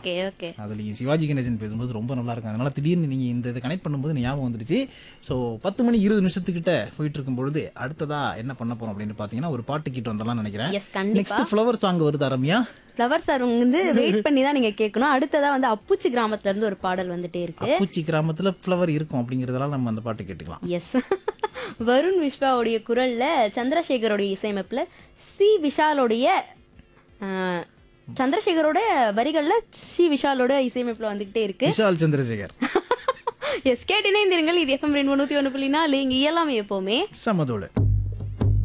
okay okay அதுலேயும் சிவாஜி கணேசன் பேசும்போது ரொம்ப நல்லா இருக்கும் அதனால திடீர்னு நீங்கள் இந்த இதை கனெக்ட் பண்ணும்போது ஞாபகம் வந்துடுச்சு ஸோ பத்து மணி இருபது நிமிஷத்துக்கிட்ட போயிட்டு இருக்கும் பொழுது அடுத்ததா என்ன பண்ண போறோம் அப்படின்னு பார்த்தீங்கன்னா ஒரு பாட்டு கிட்ட வந்துடலாம் நினைக்கிறேன் எஸ் கண்டிப்பா நெக்ஸ்ட் ஃப்ளவர் சாங் வருது ரம்யா ஃப்ளவர் சார் வந்து வெயிட் பண்ணி தான் நீங்க கேட்கணும் அடுத்ததா வந்து அப்புச்சி கிராமத்துல இருந்து ஒரு பாடல் வந்துட்டே இருக்கு பூச்சி கிராமத்துல ஃப்ளவர் இருக்கும் அப்படிங்கிறதெல்லாம் நம்ம அந்த பாட்டு கேட்டுக்கலாம் எஸ் வருண் விஸ்வாவுடைய குரல்ல சந்திரசேகரோடைய இசையமைப்புல சி விஷாலோடைய ஆஹ், சந்திரசேகரோட வரிகள்ல சி விஷாலோட இசையமைப்புல வந்துகிட்டே இருக்கு விஷால் சந்திரசேகர் எஸ் கேட்டினே இருந்தீர்கள் இது எஃப்எம் ரெண்டு நூத்தி ஒன்று புள்ளி நாலு இங்க இயலாமை எப்பவுமே சமதோடு